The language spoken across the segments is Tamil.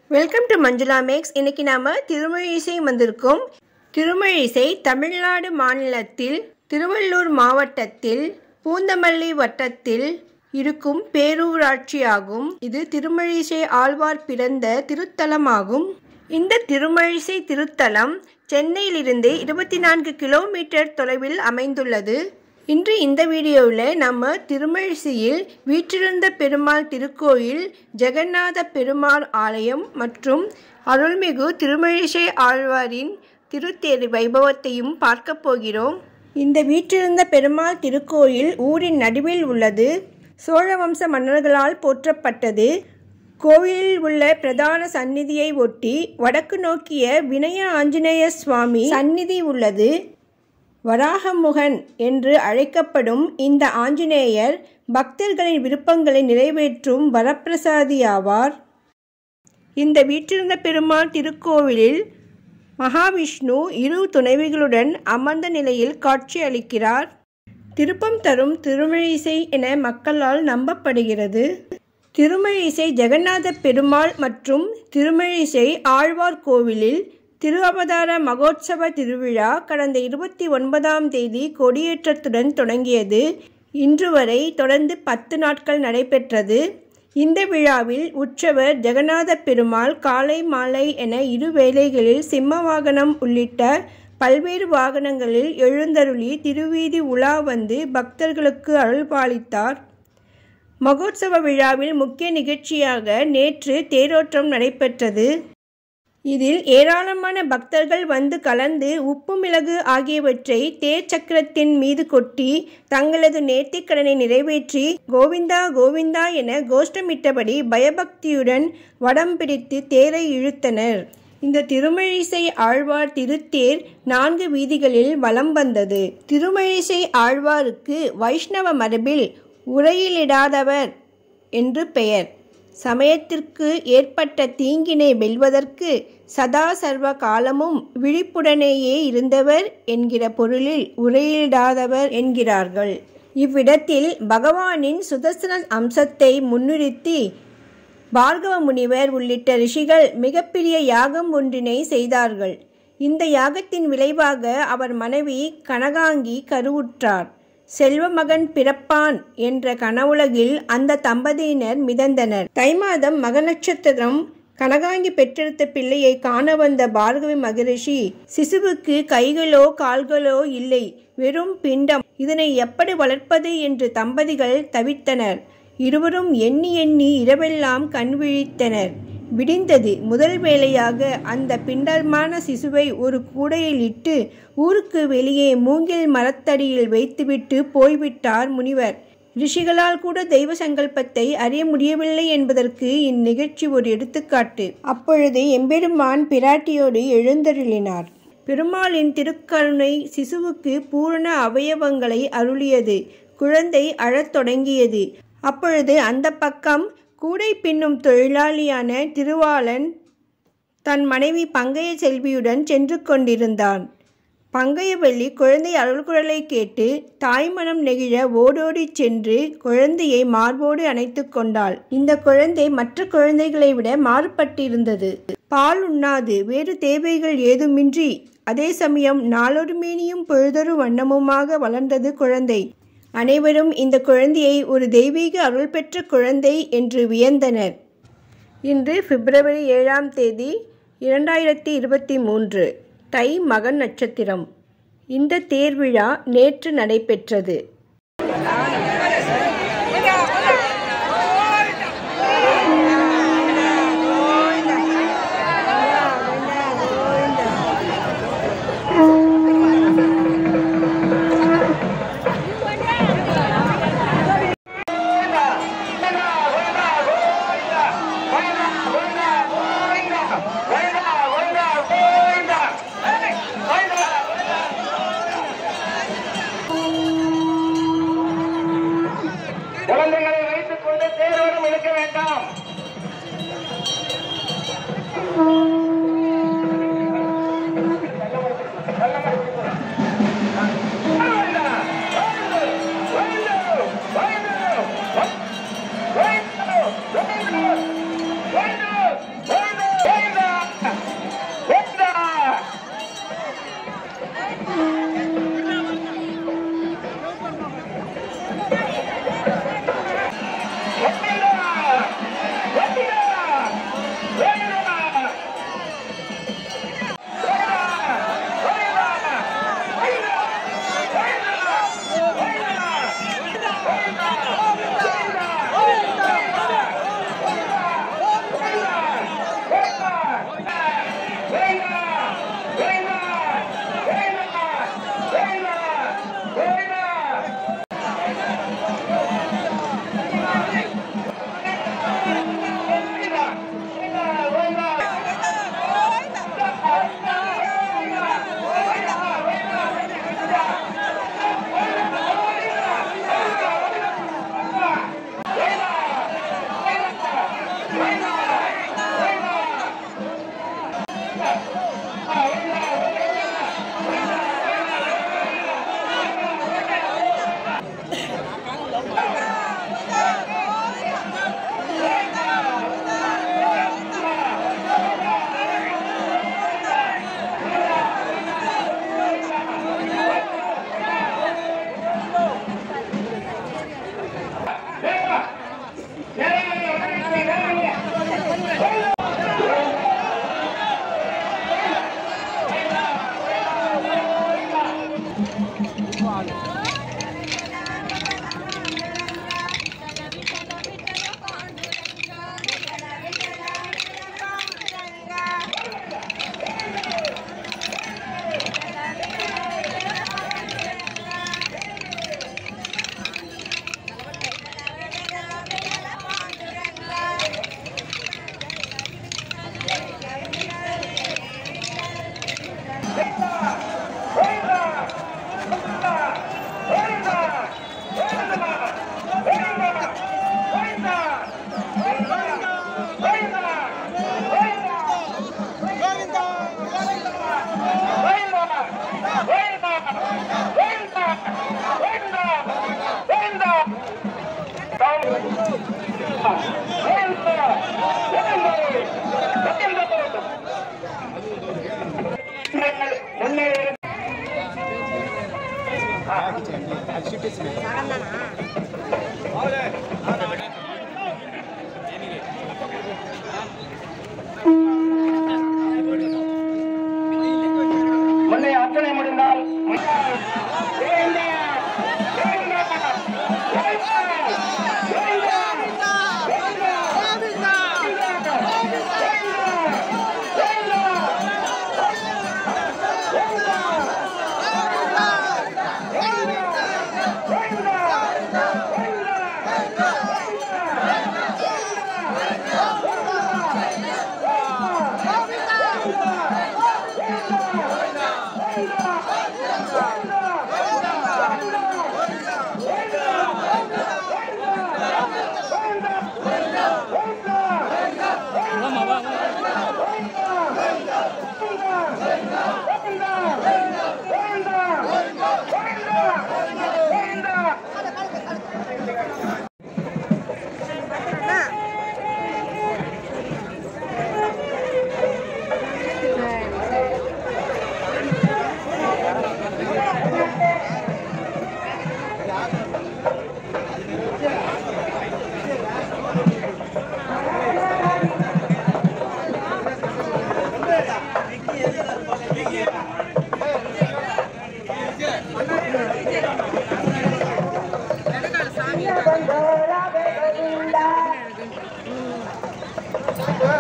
வெல்கம் டு மஞ்சுளா மேக்ஸ் இன்னைக்கு நாம திருமழிசை வந்திருக்கோம் திருமழிசை தமிழ்நாடு மாநிலத்தில் திருவள்ளூர் மாவட்டத்தில் பூந்தமல்லி வட்டத்தில் இருக்கும் பேரூராட்சியாகும் இது திருமழிசை ஆழ்வார் பிறந்த திருத்தலமாகும் இந்த திருமழிசை திருத்தலம் சென்னையிலிருந்து இருபத்தி நான்கு கிலோமீட்டர் தொலைவில் அமைந்துள்ளது இன்று இந்த வீடியோவில் நம்ம திருமழிசையில் வீற்றிருந்த பெருமாள் திருக்கோயில் ஜெகநாத பெருமாள் ஆலயம் மற்றும் அருள்மிகு திருமழிசை ஆழ்வாரின் திருத்தேர் வைபவத்தையும் பார்க்க போகிறோம் இந்த வீற்றிருந்த பெருமாள் திருக்கோயில் ஊரின் நடுவில் உள்ளது சோழ வம்ச மன்னர்களால் போற்றப்பட்டது கோவிலில் உள்ள பிரதான சந்நிதியை ஒட்டி வடக்கு நோக்கிய வினய ஆஞ்சநேய சுவாமி சந்நிதி உள்ளது வராகமுகன் என்று அழைக்கப்படும் இந்த ஆஞ்சநேயர் பக்தர்களின் விருப்பங்களை நிறைவேற்றும் வரப்பிரசாதியாவார் இந்த வீற்றிருந்த பெருமாள் திருக்கோவிலில் மகாவிஷ்ணு இரு துணைவிகளுடன் அமர்ந்த நிலையில் காட்சியளிக்கிறார் திருப்பம் தரும் திருமழிசை என மக்களால் நம்பப்படுகிறது திருமழிசை ஜெகநாத பெருமாள் மற்றும் திருமழிசை ஆழ்வார் கோவிலில் திரு அவதார மகோத்சவ திருவிழா கடந்த இருபத்தி ஒன்பதாம் தேதி கொடியேற்றத்துடன் தொடங்கியது இன்று வரை தொடர்ந்து பத்து நாட்கள் நடைபெற்றது இந்த விழாவில் உற்சவர் ஜெகநாத பெருமாள் காலை மாலை என இரு வேளைகளில் சிம்ம வாகனம் உள்ளிட்ட பல்வேறு வாகனங்களில் எழுந்தருளி திருவீதி உலா வந்து பக்தர்களுக்கு அருள்பாலித்தார் மகோத்சவ விழாவில் முக்கிய நிகழ்ச்சியாக நேற்று தேரோட்டம் நடைபெற்றது இதில் ஏராளமான பக்தர்கள் வந்து கலந்து உப்பு மிளகு ஆகியவற்றை தேர் சக்கரத்தின் மீது கொட்டி தங்களது நேர்த்திக்கடனை நிறைவேற்றி கோவிந்தா கோவிந்தா என கோஷ்டமிட்டபடி பயபக்தியுடன் வடம் பிடித்து தேரை இழுத்தனர் இந்த திருமழிசை ஆழ்வார் திருத்தேர் நான்கு வீதிகளில் வலம் வந்தது திருமழிசை ஆழ்வாருக்கு வைஷ்ணவ மரபில் உரையிலிடாதவர் என்று பெயர் சமயத்திற்கு ஏற்பட்ட தீங்கினை வெல்வதற்கு சதா சர்வ காலமும் விழிப்புடனேயே இருந்தவர் என்கிற பொருளில் உரையிடாதவர் என்கிறார்கள் இவ்விடத்தில் பகவானின் சுதர்சன அம்சத்தை முன்னிறுத்தி பார்கவ முனிவர் உள்ளிட்ட ரிஷிகள் மிகப்பெரிய யாகம் ஒன்றினை செய்தார்கள் இந்த யாகத்தின் விளைவாக அவர் மனைவி கனகாங்கி கருவுற்றார் செல்வ மகன் பிறப்பான் என்ற கனவுலகில் அந்த தம்பதியினர் மிதந்தனர் தை மாதம் மக நட்சத்திரம் கனகாங்கி பெற்றெடுத்த பிள்ளையை காண வந்த பார்கவி மகரிஷி சிசுவுக்கு கைகளோ கால்களோ இல்லை வெறும் பிண்டம் இதனை எப்படி வளர்ப்பது என்று தம்பதிகள் தவித்தனர் இருவரும் எண்ணி எண்ணி இரவெல்லாம் கண் விழித்தனர் விடிந்தது முதல் வேளையாக அந்த பிண்டமான சிசுவை ஒரு கூடையில் இட்டு ஊருக்கு வெளியே மூங்கில் மரத்தடியில் வைத்துவிட்டு போய்விட்டார் முனிவர் ரிஷிகளால் கூட தெய்வ சங்கல்பத்தை அறிய முடியவில்லை என்பதற்கு இந்நிகழ்ச்சி ஒரு எடுத்துக்காட்டு அப்பொழுது எம்பெருமான் பிராட்டியோடு எழுந்தருளினார் பெருமாளின் திருக்கருணை சிசுவுக்கு பூரண அவயவங்களை அருளியது குழந்தை அழத் தொடங்கியது அப்பொழுது அந்த பக்கம் கூடை பின்னும் தொழிலாளியான திருவாளன் தன் மனைவி பங்கைய செல்வியுடன் சென்று கொண்டிருந்தான் பங்கையவள்ளி குழந்தை அருள்குரலை கேட்டு தாய்மனம் நெகிழ ஓடோடி சென்று குழந்தையை மார்போடு அணைத்து கொண்டாள் இந்த குழந்தை மற்ற குழந்தைகளை விட மாறுபட்டிருந்தது பால் உண்ணாது வேறு தேவைகள் ஏதுமின்றி அதே சமயம் நாளொரு மேனியும் பொழுதொரு வண்ணமுமாக வளர்ந்தது குழந்தை அனைவரும் இந்த குழந்தையை ஒரு தெய்வீக அருள் பெற்ற குழந்தை என்று வியந்தனர் இன்று பிப்ரவரி ஏழாம் தேதி இரண்டாயிரத்தி இருபத்தி மூன்று தை மகன் நட்சத்திரம் இந்த தேர்விழா நேற்று நடைபெற்றது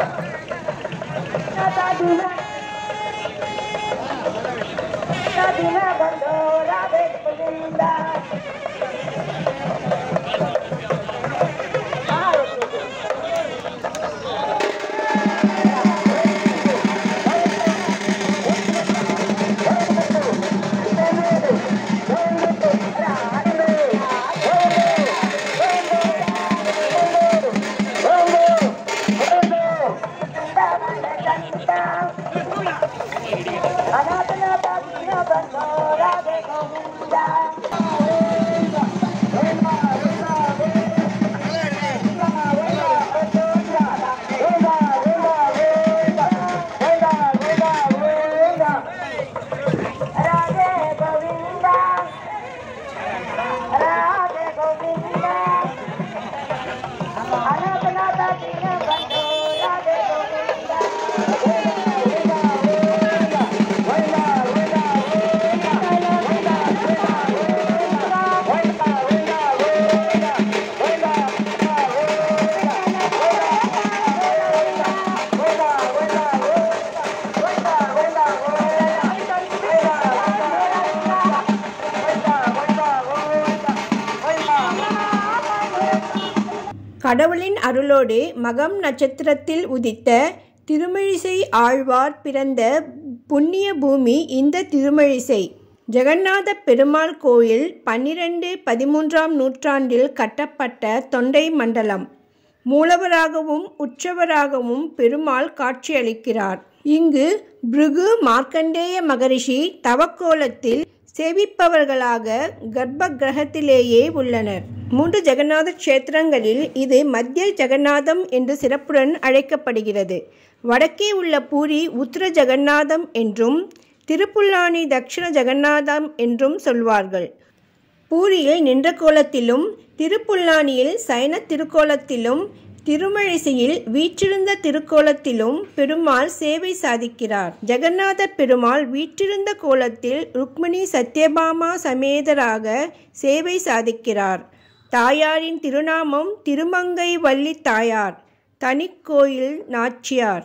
கடவுளின் அருளோடு மகம் நட்சத்திரத்தில் உதித்த திருமழிசை ஆழ்வார் பிறந்த புண்ணிய பூமி இந்த திருமழிசை ஜெகநாத பெருமாள் கோயில் பன்னிரண்டு பதிமூன்றாம் நூற்றாண்டில் கட்டப்பட்ட தொண்டை மண்டலம் மூலவராகவும் உற்சவராகவும் பெருமாள் காட்சியளிக்கிறார் இங்கு பிருகு மார்க்கண்டேய மகரிஷி தவக்கோலத்தில் சேவிப்பவர்களாக கர்ப்ப கிரகத்திலேயே உள்ளனர் மூன்று ஜெகநாத க்ஷேத்திரங்களில் இது மத்திய ஜெகநாதம் என்று சிறப்புடன் அழைக்கப்படுகிறது வடக்கே உள்ள பூரி உத்தர ஜெகநாதம் என்றும் திருப்புல்லானி தக்ஷிண ஜெகநாதம் என்றும் சொல்வார்கள் பூரியில் நின்ற கோலத்திலும் திருப்புல்லானியில் சயன திருக்கோலத்திலும் திருமழிசையில் வீற்றிருந்த திருக்கோலத்திலும் பெருமாள் சேவை சாதிக்கிறார் ஜெகநாத பெருமாள் வீற்றிருந்த கோலத்தில் ருக்மிணி சத்யபாமா சமேதராக சேவை சாதிக்கிறார் தாயாரின் திருநாமம் திருமங்கை வள்ளி தாயார் தனிக்கோயில் நாச்சியார்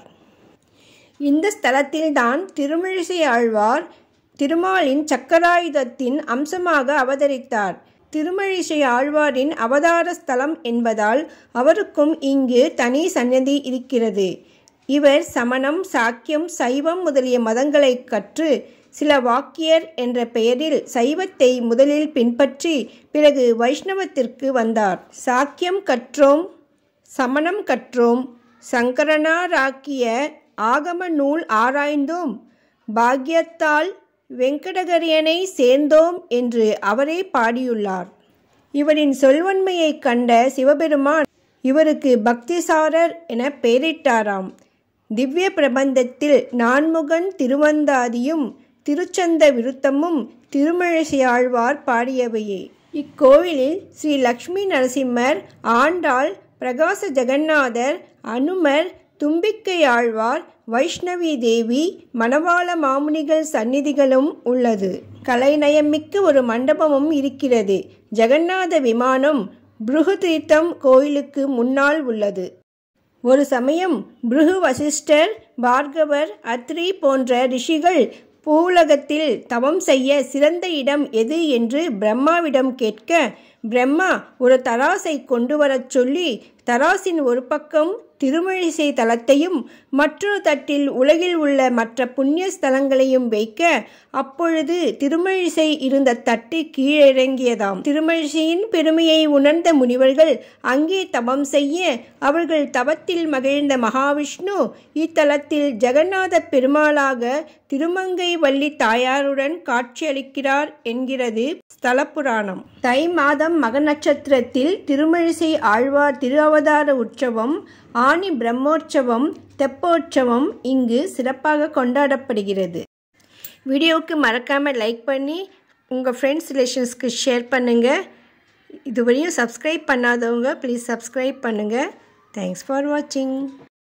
இந்த ஸ்தலத்தில்தான் திருமிழிசை ஆழ்வார் திருமாலின் சக்கராயுதத்தின் அம்சமாக அவதரித்தார் திருமழிசை ஆழ்வாரின் அவதார ஸ்தலம் என்பதால் அவருக்கும் இங்கு தனி சன்னதி இருக்கிறது இவர் சமணம் சாக்கியம் சைவம் முதலிய மதங்களை கற்று சில வாக்கியர் என்ற பெயரில் சைவத்தை முதலில் பின்பற்றி பிறகு வைஷ்ணவத்திற்கு வந்தார் சாக்கியம் கற்றோம் சமணம் கற்றோம் சங்கரனாராக்கிய ஆகம நூல் ஆராய்ந்தோம் பாக்யத்தால் வெங்கடகரியனை சேர்ந்தோம் என்று அவரே பாடியுள்ளார் இவரின் சொல்வன்மையைக் கண்ட சிவபெருமான் இவருக்கு பக்திசாரர் என பெயரிட்டாராம் திவ்ய பிரபந்தத்தில் நான்முகன் திருவந்தாதியும் திருச்சந்த விருத்தமும் திருமழிசையாழ்வார் பாடியவையே இக்கோவிலில் ஸ்ரீ லக்ஷ்மி நரசிம்மர் ஆண்டாள் பிரகாச ஜெகநாதர் அனுமர் தும்பிக்கை ஆழ்வார் வைஷ்ணவி தேவி மணவாள மாமுனிகள் சந்நிதிகளும் உள்ளது கலைநயமிக்க ஒரு மண்டபமும் இருக்கிறது ஜெகநாத விமானம் பிருகுதீர்த்தம் கோயிலுக்கு முன்னால் உள்ளது ஒரு சமயம் பிருகு வசிஷ்டர் பார்கவர் அத்ரி போன்ற ரிஷிகள் பூலகத்தில் தவம் செய்ய சிறந்த இடம் எது என்று பிரம்மாவிடம் கேட்க பிரம்மா ஒரு தராசை கொண்டு வரச் சொல்லி தராசின் ஒரு பக்கம் திருமழிசை தலத்தையும் மற்றொரு தட்டில் உலகில் உள்ள மற்ற புண்ணிய ஸ்தலங்களையும் வைக்க அப்பொழுது திருமழிசை இருந்த தட்டு கீழிறங்கியதாம் திருமழிசையின் பெருமையை உணர்ந்த முனிவர்கள் அங்கே தவம் செய்ய அவர்கள் தவத்தில் மகிழ்ந்த மகாவிஷ்ணு இத்தலத்தில் ஜெகநாத பெருமாளாக திருமங்கை வள்ளி தாயாருடன் காட்சியளிக்கிறார் என்கிறது ஸ்தல புராணம் தை மாதம் மக நட்சத்திரத்தில் திருமழிசை ஆழ்வார் திருஅவதார உற்சவம் ஆனி பிரம்மோற்சவம் தெப்போற்சவம் இங்கு சிறப்பாக கொண்டாடப்படுகிறது வீடியோவுக்கு மறக்காமல் லைக் பண்ணி உங்கள் ஃப்ரெண்ட்ஸ் ரிலேஷன்ஸ்க்கு ஷேர் பண்ணுங்கள் இதுவரையும் சப்ஸ்கிரைப் பண்ணாதவங்க ப்ளீஸ் சப்ஸ்கிரைப் பண்ணுங்கள் தேங்க்ஸ் ஃபார் வாட்சிங்